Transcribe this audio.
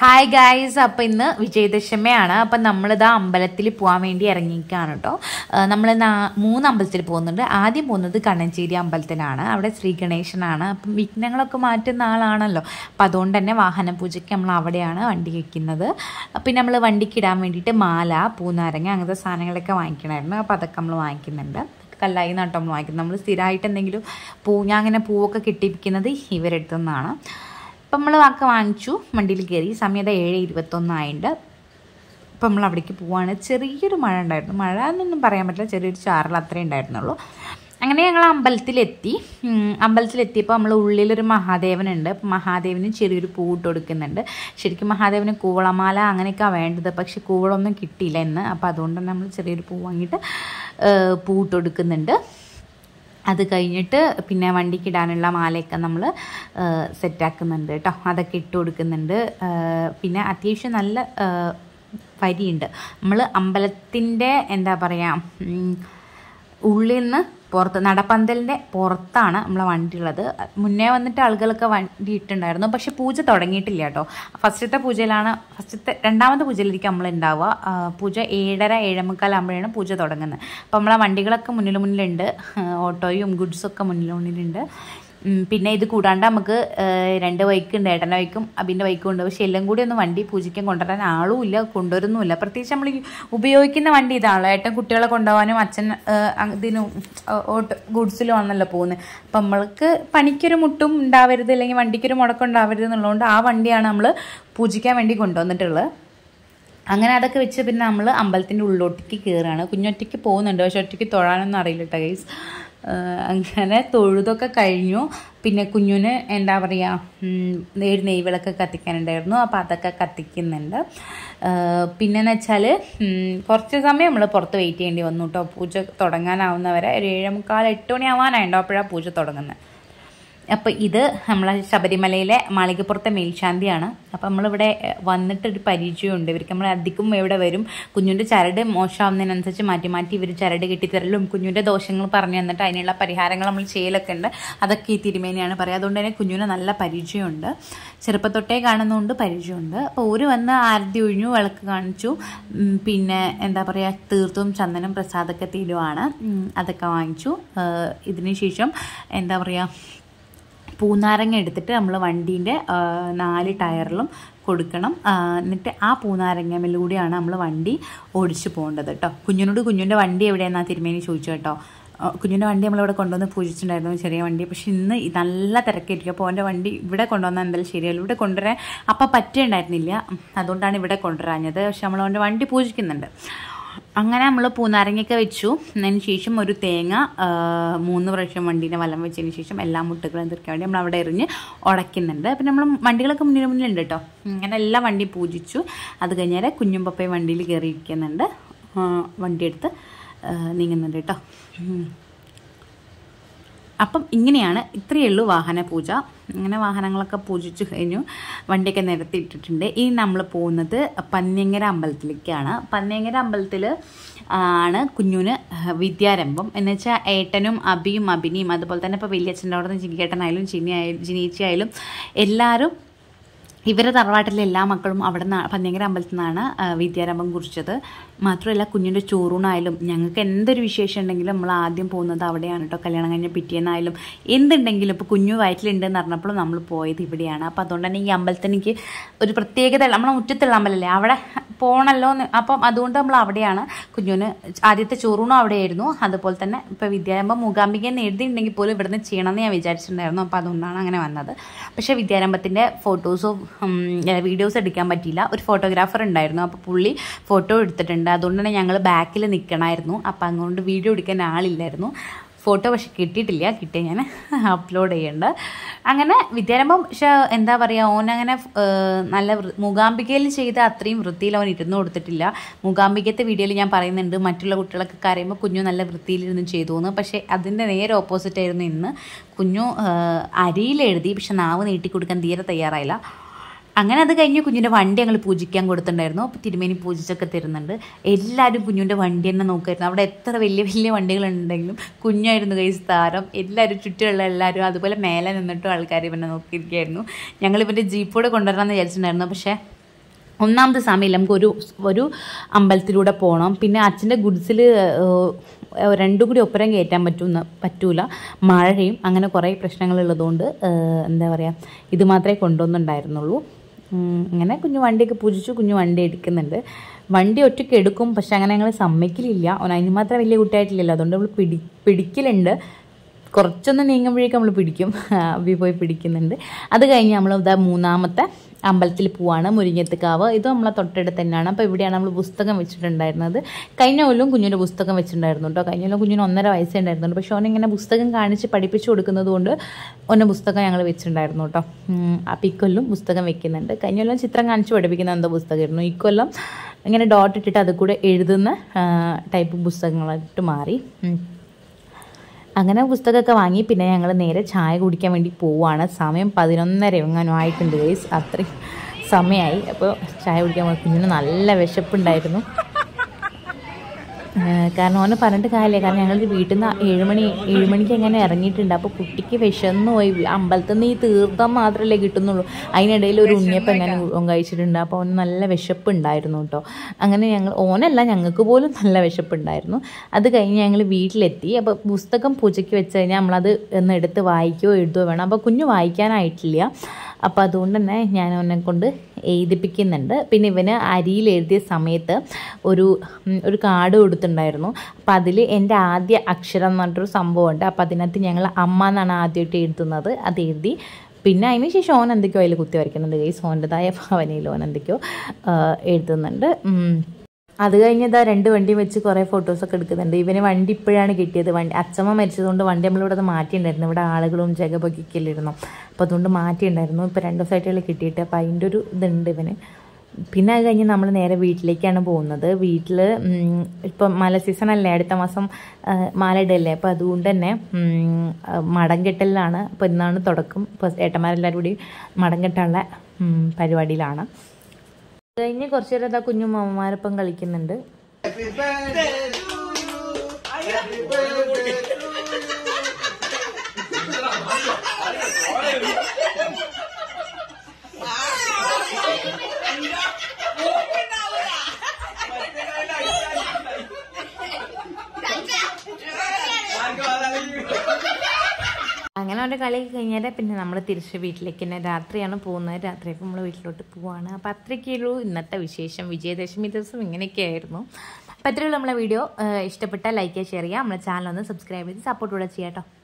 Hi guys അപ്പം ഇന്ന് വിജയദശമിയാണ് അപ്പം നമ്മളിതാ അമ്പലത്തിൽ പോകാൻ വേണ്ടി ഇറങ്ങിയിരിക്കുകയാണ് കേട്ടോ നമ്മൾ മൂന്ന് അമ്പലത്തിൽ പോകുന്നുണ്ട് ആദ്യം പോകുന്നത് കണ്ണഞ്ചേരി അമ്പലത്തിലാണ് അവിടെ ശ്രീ ഗണേശനാണ് അപ്പം വിഘ്നങ്ങളൊക്കെ മാറ്റുന്ന ആളാണല്ലോ അപ്പം അതുകൊണ്ട് തന്നെ വാഹന പൂജയ്ക്ക് നമ്മൾ അവിടെയാണ് വണ്ടി വയ്ക്കുന്നത് പിന്നെ നമ്മൾ വണ്ടിക്ക് ഇടാൻ വേണ്ടിയിട്ട് മാല പൂനാരങ്ങ അങ്ങനത്തെ സാധനങ്ങളൊക്കെ വാങ്ങിക്കണമായിരുന്നു അപ്പോൾ അതൊക്കെ നമ്മൾ വാങ്ങിക്കുന്നുണ്ട് കല്ലായി നട്ടോ നമ്മൾ വാങ്ങിക്കുന്നത് നമ്മൾ സ്ഥിരമായിട്ട് എന്തെങ്കിലും പൂ ഞാൻ അങ്ങനെ പൂവൊക്കെ കെട്ടിപ്പിക്കുന്നത് ഇവരെടുത്തു നിന്നാണ് അപ്പം നമ്മൾ വാക്ക് വാങ്ങിച്ചു വണ്ടിയിൽ കയറി സമയത്ത് ഏഴ് ഇരുപത്തൊന്നായിട്ടുണ്ട് അപ്പം നമ്മൾ അവിടേക്ക് പോവാണ് ചെറിയൊരു മഴ ഉണ്ടായിരുന്നു മഴ എന്നൊന്നും പറയാൻ പറ്റില്ല ചെറിയൊരു ചാറൽ അത്രേ ഉണ്ടായിരുന്നുള്ളൂ അങ്ങനെ ഞങ്ങൾ അമ്പലത്തിലെത്തി ഉം, അമ്പലത്തിലെത്തിയപ്പോൾ നമ്മൾ ഉള്ളിലൊരു മഹാദേവനുണ്ട് അപ്പം മഹാദേവന് ചെറിയൊരു പൂവിട്ട് കൊടുക്കുന്നുണ്ട് ശരിക്കും മഹാദേവന് കൂവളമാല അങ്ങനെയൊക്കെയാണ് വേണ്ടത് പക്ഷെ കൂവളൊന്നും കിട്ടിയില്ല എന്ന് അപ്പോൾ അതുകൊണ്ട് തന്നെ നമ്മൾ ചെറിയൊരു പൂ വാങ്ങിയിട്ട് ഏഹ്, പൂവിട്ട് കൊടുക്കുന്നുണ്ട് അത് കഴിഞ്ഞിട്ട് പിന്നെ വണ്ടിക്ക് ഇടാനുള്ള മാലയൊക്കെ നമ്മൾ സെറ്റാക്കുന്നുണ്ട് കേട്ടോ അതൊക്കെ ഇട്ട് കൊടുക്കുന്നുണ്ട് ആ, പിന്നെ അത്യാവശ്യം നല്ല ആ, വരിയുണ്ട് നമ്മൾ അമ്പലത്തിൻ്റെ എന്താ പറയുക ഉം, ഉള്ളിൽ നിന്ന് പുറത്ത് നടപ്പന്തലിൻ്റെ പുറത്താണ് നമ്മളെ വണ്ടി ഉള്ളത് മുന്നേ വന്നിട്ട് ആളുകളൊക്കെ വണ്ടി ഇട്ടുണ്ടായിരുന്നു പക്ഷെ പൂജ തുടങ്ങിയിട്ടില്ല കേട്ടോ ഫസ്റ്റത്തെ പൂജയിലാണ് ഫസ്റ്റത്തെ രണ്ടാമത്തെ പൂജയിലായിരിക്കും നമ്മൾ ഉണ്ടാവുക ആ, പൂജ ഏഴര ഏഴേമുക്കാലാകുമ്പോഴാണ് പൂജ തുടങ്ങുന്നത് അപ്പം നമ്മളെ വണ്ടികളൊക്കെ മുന്നിൽ മുന്നിലുണ്ട് ആ, ഓട്ടോയും ഗുഡ്സൊക്കെ മുന്നിൽ മുന്നിലുണ്ട് ഉം, പിന്നെ ഇത് കൂടാണ്ട് നമുക്ക് ഏഹ്, രണ്ട് ബൈക്ക് ഉണ്ട് ഏട്ടൻ്റെ ബൈക്കും അബിൻ്റെ ബൈക്കും ഉണ്ട് പക്ഷെ എല്ലാം കൂടി ഒന്ന് വണ്ടി പൂജിക്കാൻ കൊണ്ടുവരാൻ ആളും ഇല്ല കൊണ്ടുവരുന്നുമില്ല പ്രത്യേകിച്ച് നമ്മൾ ഈ ഉപയോഗിക്കുന്ന വണ്ടി ഇതാണല്ലോ ഏട്ടൻ കുട്ടികളെ കൊണ്ടുപോകാനും അച്ഛൻ ഏഹ്, അ- ഇതിനും ഏഹ്, ഓട്ടോ ഗുഡ്സിലും ആണല്ലോ പോകുന്നത് അപ്പം നമ്മൾക്ക് പണിക്കൊരു മുട്ടും ഉണ്ടാവരുത് അല്ലെങ്കിൽ വണ്ടിക്കൊരു മുടക്കം ഉണ്ടാവരുത് എന്നുള്ളതുകൊണ്ട് ആ വണ്ടിയാണ് നമ്മൾ പൂജിക്കാൻ വേണ്ടി കൊണ്ടുവന്നിട്ടുള്ളത് അങ്ങനെ അതൊക്കെ വെച്ച് പിന്നെ നമ്മൾ അമ്പലത്തിൻ്റെ ഉള്ളിലോട്ടേക്ക് കയറുകയാണ് കുഞ്ഞൊറ്റയ്ക്ക് പോകുന്നുണ്ട് പക്ഷെ ഒറ്റയ്ക്ക് തൊഴാനൊന്നും അറിയില്ല കേട്ടോ ഗൈസ് അങ്ങനെ തൊഴുതൊക്കെ കഴിഞ്ഞു പിന്നെ കുഞ്ഞുന് എന്താ പറയുക ഒരു നെയ്വിളക്ക് കത്തിക്കാനുണ്ടായിരുന്നു അപ്പോൾ അതൊക്കെ കത്തിക്കുന്നുണ്ട് പിന്നെന്ന് വെച്ചാൽ കുറച്ച് സമയം നമ്മൾ പുറത്ത് വെയിറ്റ് ചെയ്യേണ്ടി വന്നു കേട്ടോ പൂജ തുടങ്ങാനാവുന്നവരെ ഒരു ഏഴേ മുക്കാൽ എട്ട് മണി ആവാനായിട്ടോ അപ്പോഴാണ് പൂജ തുടങ്ങുന്നത് അപ്പോൾ ഇത് നമ്മളെ ശബരിമലയിലെ മാളികപ്പുറത്തെ മേൽശാന്തിയാണ് അപ്പം നമ്മളിവിടെ എഹ്, വന്നിട്ടൊരു പരിചയമുണ്ട് ഇവർക്ക് നമ്മൾ അധികം ഇവിടെ വരും കുഞ്ഞിൻ്റെ ചരട് മോശമാവുന്നതിനനുസരിച്ച് മാറ്റി മാറ്റി ഇവർ ചരട് കെട്ടിത്തരലും കുഞ്ഞിൻ്റെ ദോഷങ്ങൾ പറഞ്ഞു തന്നിട്ട് അതിനുള്ള പരിഹാരങ്ങൾ നമ്മൾ ചെയ്യലൊക്കെ ഉണ്ട് അതൊക്കെ ഈ തിരുമേനിയാണ് പറയുക അതുകൊണ്ട് തന്നെ കുഞ്ഞിന് നല്ല പരിചയമുണ്ട് ചെറുപ്പത്തൊട്ടേ കാണുന്നതുകൊണ്ട് പരിചയമുണ്ട് അപ്പോൾ ഒരു വന്ന് ആരതി ഒഴിഞ്ഞു വിളക്ക് കാണിച്ചു ഉം, പിന്നെ എന്താ പറയുക തീർത്തും ചന്ദനം പ്രസാദമൊക്കെ തീരുവാണ് ഉം, അതൊക്കെ വാങ്ങിച്ചു ഏഹ്, ഇതിന് ശേഷം എന്താ പറയുക പൂനാരങ്ങ എടുത്തിട്ട് നമ്മൾ വണ്ടീൻ്റെ നാല് ടയറിലും കൊടുക്കണം ആ, എന്നിട്ട് ആ പൂനാരങ്ങമിലൂടെയാണ് നമ്മൾ വണ്ടി ഓടിച്ചു പോകേണ്ടത് കേട്ടോ കുഞ്ഞിനോട് കുഞ്ഞിൻ്റെ വണ്ടി എവിടെയെന്നാണ് തിരുമേനി ചോദിച്ചു കേട്ടോ ആ, കുഞ്ഞിൻ്റെ വണ്ടി നമ്മളിവിടെ കൊണ്ടുവന്ന് പൂജിച്ചിട്ടുണ്ടായിരുന്നു ചെറിയ വണ്ടി പക്ഷെ ഇന്ന് ഈ നല്ല തിരക്കായിരിക്കും അപ്പോൾ അവൻ്റെ വണ്ടി ഇവിടെ കൊണ്ടുവന്നാൽ എന്തായാലും ശരിയല്ല ഇവിടെ കൊണ്ടുവരാൻ അപ്പം പറ്റുണ്ടായിരുന്നില്ല അതുകൊണ്ടാണ് ഇവിടെ കൊണ്ടുവരാഞ്ഞത് പക്ഷെ നമ്മൾ അവൻ്റെ വണ്ടി പൂജിക്കുന്നുണ്ട് അങ്ങനെ നമ്മൾ പൂനാരങ്ങയൊക്കെ വെച്ചു അതിന് ശേഷം ഒരു തേങ്ങ ആ, മൂന്ന് പ്രാവശ്യം വണ്ടീനെ വലം വെച്ചതിന് ശേഷം എല്ലാ മുട്ടുകളും തീർക്കാൻ വേണ്ടി നമ്മൾ അവിടെ എറിഞ്ഞ് ഉടയ്ക്കുന്നുണ്ട് പിന്നെ നമ്മൾ വണ്ടികളൊക്കെ മുന്നിൽ മുന്നിലുണ്ട് കേട്ടോ അങ്ങനെ എല്ലാ വണ്ടി പൂജിച്ചു അത് കഴിഞ്ഞാൽ കുഞ്ഞും പപ്പയും വണ്ടിയിൽ കയറിയിരിക്കുന്നുണ്ട് ആ, വണ്ടിയെടുത്ത് ആ, നീങ്ങുന്നുണ്ട് കേട്ടോ ഉം. അപ്പം ഇങ്ങനെയാണ് ഇത്രയേ ഉള്ളൂ വാഹന പൂജ അങ്ങനെ വാഹനങ്ങളൊക്കെ പൂജിച്ചു കഴിഞ്ഞു വണ്ടിയൊക്കെ നിരത്തി ഇട്ടിട്ടുണ്ട് ഇനി നമ്മൾ പോകുന്നത് പന്നിയങ്കര അമ്പലത്തിലേക്കാണ് പന്നിയങ്കര അമ്പലത്തിൽ ആണ് കുഞ്ഞുന് വിദ്യാരംഭം എന്ന് വെച്ചാൽ ഏട്ടനും അബിയും അബിനിയും അതുപോലെ തന്നെ ഇപ്പോൾ വലിയച്ഛൻ്റെ അവിടെ നിന്ന് ജിനിക്കേട്ടനായാലും ജിനി ആയാലും ജിനീച്ചി ആയാലും എല്ലാവരും ഇവരെ തറവാട്ടിലെ എല്ലാ മക്കളും അവിടെ നിന്ന് പന്നിയങ്കര അമ്പലത്തിൽ നിന്നാണ് ആ, വിദ്യാരംഭം കുറിച്ചത് മാത്രമല്ല കുഞ്ഞിൻ്റെ ചോറൂണായാലും ഞങ്ങൾക്ക് എന്തൊരു വിശേഷം ഉണ്ടെങ്കിലും നമ്മൾ ആദ്യം പോകുന്നത് അവിടെയാണ് കേട്ടോ കല്യാണം കഴിഞ്ഞ പിറ്റേന്നായാലും എന്തുണ്ടെങ്കിലും ഇപ്പോൾ കുഞ്ഞു വയറ്റിലുണ്ടെന്ന് പറഞ്ഞപ്പോൾ നമ്മൾ പോയത് ഇവിടെയാണ് അപ്പോൾ അതുകൊണ്ട് തന്നെ ഈ അമ്പലത്തിന് എനിക്ക് ഒരു പ്രത്യേകത നമ്മളെ മുറ്റത്തുള്ള അമ്പലമല്ലേ അവിടെ പോകണമല്ലോ എന്ന് അപ്പം അതുകൊണ്ട് നമ്മൾ അവിടെയാണ് കുഞ്ഞുന് ആദ്യത്തെ ചോറൂണും അവിടെയായിരുന്നു അതുപോലെ തന്നെ ഇപ്പോൾ വിദ്യാരംഭം മൂകാംബിക എന്ന് എഴുതിയിട്ടുണ്ടെങ്കിൽ പോലും ഇവിടുന്ന് ചെയ്യണമെന്ന് ഞാൻ വിചാരിച്ചിട്ടുണ്ടായിരുന്നു അപ്പോൾ അതുകൊണ്ടാണ് അങ്ങനെ വന്നത് പക്ഷേ വിദ്യാരംഭത്തിൻ്റെ ഫോട്ടോസും വീഡിയോസ് എടുക്കാൻ പറ്റിയില്ല ഒരു ഫോട്ടോഗ്രാഫർ ഉണ്ടായിരുന്നു അപ്പോൾ പുള്ളി ഫോട്ടോ എടുത്തിട്ടുണ്ട് അതുകൊണ്ട് തന്നെ ഞങ്ങൾ ബാക്കിൽ നിൽക്കണമായിരുന്നു അപ്പോൾ അതുകൊണ്ട് വീഡിയോ എടുക്കാൻ ആളില്ലായിരുന്നു ഫോട്ടോ പക്ഷെ കിട്ടിയിട്ടില്ല കിട്ടിയ ഞാൻ അപ്ലോഡ് ചെയ്യേണ്ട അങ്ങനെ വിദ്യാരംഭം പക്ഷെ എന്താ പറയുക ഓൻ അങ്ങനെ ഏഹ്, നല്ല വൃ- മൂകാംബികയിൽ ചെയ്ത അത്രയും വൃത്തിയിൽ അവൻ ഇരുന്ന് കൊടുത്തിട്ടില്ല മൂകാംബികത്തെ വീഡിയോയിൽ ഞാൻ പറയുന്നുണ്ട് മറ്റുള്ള കുട്ടികളൊക്കെ കരയുമ്പോൾ കുഞ്ഞു നല്ല വൃത്തിയിലിരുന്ന് ചെയ്തു എന്ന് പക്ഷേ അതിൻ്റെ നേരെ ഓപ്പോസിറ്റ് ആയിരുന്നു ഇന്ന് കുഞ്ഞു ഏഹ്, അരിയിൽ എഴുതി പക്ഷെ നാവ് നീട്ടി കൊടുക്കാൻ തീരെ തയ്യാറായില്ല അങ്ങനെ അത് കഴിഞ്ഞ് കുഞ്ഞിൻ്റെ വണ്ടി ഞങ്ങൾ പൂജിക്കാൻ കൊടുത്തിട്ടുണ്ടായിരുന്നു അപ്പോൾ തിരുമേനി പൂജിച്ചൊക്കെ തരുന്നുണ്ട് എല്ലാവരും കുഞ്ഞിൻ്റെ വണ്ടി തന്നെ നോക്കുമായിരുന്നു അവിടെ എത്ര വലിയ വലിയ വണ്ടികളുണ്ടെങ്കിലും കുഞ്ഞായിരുന്നു കൈസ് താരം എല്ലാവരും ചുറ്റുമുള്ള എല്ലാവരും അതുപോലെ മേലെ നിന്നിട്ടും ആൾക്കാർ ഇവനെ നോക്കിയിരിക്കുകയായിരുന്നു ഞങ്ങൾ ഇവൻ്റെ ജീപ്പോടെ കൊണ്ടുവരാമെന്ന് വിചാരിച്ചിട്ടുണ്ടായിരുന്നു പക്ഷേ ഒന്നാമത്തെ സമയം നമുക്ക് ഒരു ഒരു അമ്പലത്തിലൂടെ പോകണം പിന്നെ അച്ഛൻ്റെ ഗുഡ്സിൽ രണ്ടും കൂടി ഒപ്പരം കയറ്റാൻ പറ്റുന്ന പറ്റൂല മഴയും അങ്ങനെ കുറേ പ്രശ്നങ്ങളുള്ളതുകൊണ്ട് ഏഹ്, എന്താ പറയുക ഇത് മാത്രമേ കൊണ്ടുവന്നുണ്ടായിരുന്നുള്ളൂ ഉം, ഇങ്ങനെ കുഞ്ഞു വണ്ടിയൊക്കെ പൂജിച്ചു കുഞ്ഞു വണ്ടി എടുക്കുന്നുണ്ട് വണ്ടി ഒറ്റയ്ക്ക് എടുക്കും പക്ഷെ അങ്ങനെ ഞങ്ങൾ സമ്മതിക്കലില്ല അവൻ അതിന് മാത്രം വലിയ കുട്ടിയായിട്ടില്ലല്ലോ അതുകൊണ്ട് നമ്മൾ പിടി പിടിക്കലുണ്ട് കുറച്ചൊന്ന് നീങ്ങുമ്പോഴേക്കും നമ്മൾ പിടിക്കും അബി പോയി പിടിക്കുന്നുണ്ട് അത് കഴിഞ്ഞ് നമ്മൾ ഇതാ മൂന്നാമത്തെ അമ്പലത്തിൽ പോവാണ് മുരിങ്ങത്തുകാവ് ഇത് നമ്മളെ തൊട്ടടുത്ത് തന്നെയാണ് അപ്പോൾ ഇവിടെയാണ് നമ്മൾ പുസ്തകം വെച്ചിട്ടുണ്ടായിരുന്നത് കഴിഞ്ഞ കൊല്ലം കുഞ്ഞിൻ്റെ പുസ്തകം വെച്ചിട്ടുണ്ടായിരുന്നു കേട്ടോ കഴിഞ്ഞ കൊല്ലം കുഞ്ഞിന് ഒന്നര വയസ്സേ ഉണ്ടായിരുന്നുള്ളൂ പക്ഷേ ഓനിങ്ങനെ പുസ്തകം കാണിച്ച് പഠിപ്പിച്ചു കൊടുക്കുന്നത് കൊണ്ട് ഓൻ്റെ പുസ്തകം ഞങ്ങൾ വെച്ചിട്ടുണ്ടായിരുന്നു കേട്ടോ ഉം, അപ്പോൾ ഇക്കൊല്ലം പുസ്തകം വെക്കുന്നുണ്ട് കഴിഞ്ഞ കൊല്ലം ചിത്രം കാണിച്ച് പഠിപ്പിക്കുന്ന എന്തോ പുസ്തകമായിരുന്നു ഇക്കൊല്ലം ഇങ്ങനെ ഡോട്ട് ഇട്ടിട്ട് അത് കൂടെ എഴുതുന്ന ടൈപ്പ് പുസ്തകങ്ങളായിട്ട് മാറി ഉം. അങ്ങനെ പുസ്തകമൊക്കെ വാങ്ങി പിന്നെ ഞങ്ങൾ നേരെ ചായ കുടിക്കാൻ വേണ്ടി പോവാണ് സമയം പതിനൊന്നര എങ്ങാനും ആയിട്ടുണ്ട് ഗൈസ് അത്രയും സമയമായി അപ്പോൾ ചായ കുടിക്കാൻ പോയി കുഞ്ഞിന് നല്ല വിശപ്പുണ്ടായിരുന്നു ഏഹ് കാരണം ഓനെ പറഞ്ഞിട്ട് കാര്യമില്ല കാരണം ഞങ്ങൾ വീട്ടിൽ നിന്ന് ഏഴുമണി ഏഴുമണിക്ക് എങ്ങനെ ഇറങ്ങിയിട്ടുണ്ട് അപ്പോൾ കുട്ടിക്ക് വിശന്ന് പോയി അമ്പലത്തിൽ നിന്ന് ഈ തീർത്ഥം മാത്രമല്ലേ കിട്ടുന്നുള്ളൂ അതിനിടയിൽ ഒരു ഉണ്ണിയപ്പം എങ്ങനെ ഓൻ കഴിച്ചിട്ടുണ്ട് അപ്പോൾ അവന് നല്ല വിശപ്പ് ഉണ്ടായിരുന്നു കേട്ടോ അങ്ങനെ ഞങ്ങൾ ഓനല്ല ഞങ്ങൾക്ക് പോലും നല്ല വിശപ്പുണ്ടായിരുന്നു അത് കഴിഞ്ഞ് ഞങ്ങൾ വീട്ടിലെത്തി അപ്പോൾ പുസ്തകം പൂജയ്ക്ക് വെച്ച് കഴിഞ്ഞാൽ നമ്മളത് ഒന്ന് എടുത്ത് വായിക്കുകയോ എഴുതുകയോ വേണം അപ്പോൾ കുഞ്ഞു വായിക്കാനായിട്ടില്ല അപ്പോൾ അതുകൊണ്ട് തന്നെ ഞാൻ അവനെ കൊണ്ട് എഴുതിപ്പിക്കുന്നുണ്ട് പിന്നെ ഇവന് അരിയിൽ എഴുതിയ സമയത്ത് ഒരു ഉം, ഒരു കാർഡ് കൊടുത്തിട്ടുണ്ടായിരുന്നു അപ്പോൾ അതിൽ എൻ്റെ ആദ്യ അക്ഷരം എന്ന് പറഞ്ഞിട്ടൊരു സംഭവമുണ്ട് അപ്പോൾ അതിനകത്ത് ഞങ്ങൾ അമ്മ എന്നാണ് ആദ്യമായിട്ട് എഴുതുന്നത് അത് എഴുതി പിന്നെ അതിന് ശേഷം ഓൻ എന്തൊക്കെയോ അതിൽ കുത്തി വരയ്ക്കുന്നുണ്ട് ഈ സോൻ്റെതായ ഭാവനയിൽ ഓൻ എന്തൊക്കെയോ ആ, എഴുതുന്നുണ്ട് ഉം. അത് കഴിഞ്ഞതാ രണ്ട് വണ്ടിയും വെച്ച് കുറേ ഫോട്ടോസൊക്കെ എടുക്കുന്നുണ്ട് ഇവന് വണ്ടി ഇപ്പോഴാണ് കിട്ടിയത് വണ്ടി അച്ഛമ്മ മരിച്ചതുകൊണ്ട് വണ്ടി നമ്മളിവിടെ അത് മാറ്റിയിട്ടുണ്ടായിരുന്നു ഇവിടെ ആളുകളും ജഗബൊക്കെയല്ലായിരുന്നു അപ്പോൾ അതുകൊണ്ട് മാറ്റിയിട്ടുണ്ടായിരുന്നു ഇപ്പോൾ രണ്ട് ദിവസമായിട്ടുള്ള കിട്ടിയിട്ട് അപ്പോൾ അതിൻ്റെ ഒരു ഇതുണ്ട് ഇവന് പിന്നെ അത് കഴിഞ്ഞ് നമ്മൾ നേരെ വീട്ടിലേക്കാണ് പോകുന്നത് വീട്ടിൽ ഇപ്പം മല സീസൺ അല്ലേ അടുത്ത മാസം ആ, മാല ഇടല്ലേ അപ്പോൾ അതുകൊണ്ട് തന്നെ ഉം, ആ, മടം കെട്ടലിലാണ് അപ്പോൾ ഇന്നാണ് തുടക്കം ഇപ്പോൾ ഏട്ടന്മാരെല്ലാവരും കൂടി മടം കെട്ടാനുള്ള ഉം, പരിപാടിയിലാണ് അത് കഴിഞ്ഞ് കുറച്ചു നേരം അതാ കുഞ്ഞു മാമന്മാരൊപ്പം കളിക്കുന്നുണ്ട് അങ്ങനെ അവൻ്റെ കളിയൊക്കെ കഴിഞ്ഞാൽ പിന്നെ നമ്മൾ തിരിച്ച് വീട്ടിലേക്ക് തന്നെ രാത്രിയാണ് പോകുന്നത് രാത്രിയൊക്കെ നമ്മൾ വീട്ടിലോട്ട് പോവാണ് അപ്പോൾ അത്രയ്ക്കുള്ളൂ ഇന്നത്തെ വിശേഷം വിജയദശമി ദിവസം ഇങ്ങനെയൊക്കെയായിരുന്നു അപ്പോൾ അത്രയുള്ളൂ നമ്മളെ വീഡിയോ ഇഷ്ടപ്പെട്ടാൽ ലൈക്ക് ഷെയർ ചെയ്യുക നമ്മളെ ചാനൽ ഒന്ന് സബ്സ്ക്രൈബ് ചെയ്ത് സപ്പോർട്ട് കൂടെ ചെയ്യാം കേട്ടോ